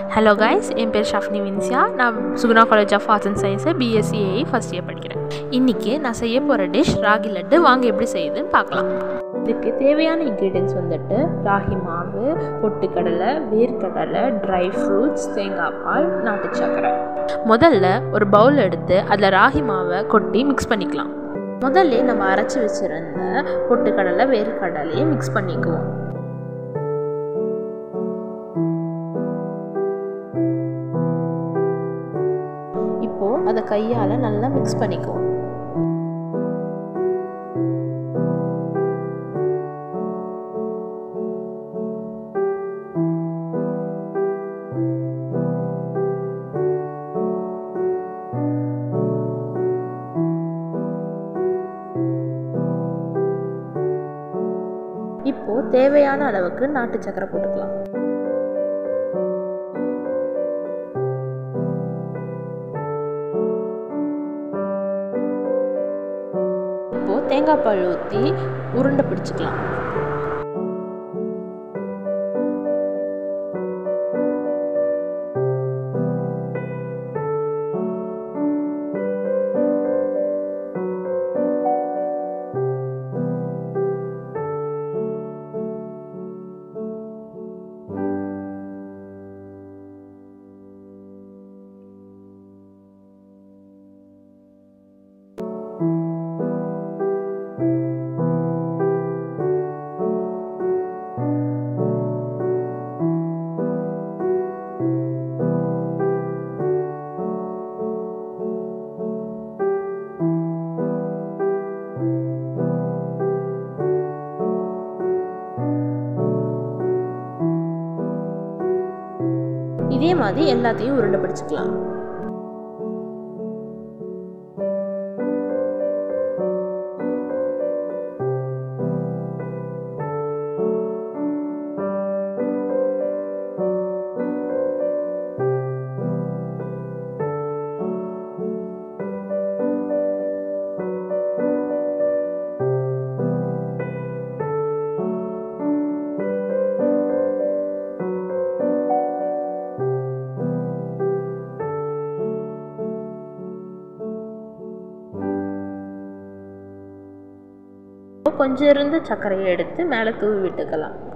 hello guys என் பேர் ஷாஃப்னி வின்சியா நான் Suguna college of arts and science BSCA first year படிக்கிறேன் இன்றைக்கி நான் செய்ய போகிற டிஷ் ராகி லட்டு வாங்க எப்படி செய்யுதுன்னு பார்க்கலாம் இதுக்கு தேவையான இன்க்ரீடியன்ஸ் வந்துட்டு ராகி மாவு பொட்டுக்கடலை வேர்க்கடலை ட்ரை ஃப்ரூட்ஸ் தேங்காய் பால் நாட்டு சக்கரை முதல்ல ஒரு பவுல் எடுத்து அதில் ராகி மாவை கொட்டி மிக்ஸ் பண்ணிக்கலாம் முதல்ல நம்ம அரைச்சி வச்சுருந்த பொட்டுக்கடலை வேர்க்கடலையை மிக்ஸ் பண்ணிக்குவோம் இப்போது அதை கையால் நல்லா மிக்ஸ் பண்ணிக்குவோம் இப்போ தேவையான அளவுக்கு நாட்டு சக்கரை போட்டுக்கலாம் இப்போ தேங்காய் பால் ஊற்றி உருண்டை பிடிச்சிக்கலாம் இதே மாதிரி எல்லாத்தையும் உருண்டை பிடிச்சிக்கலாம் கொஞ்சம் இருந்த சர்க்கரையை எடுத்து மேலே தூவி விட்டுக்கலாம்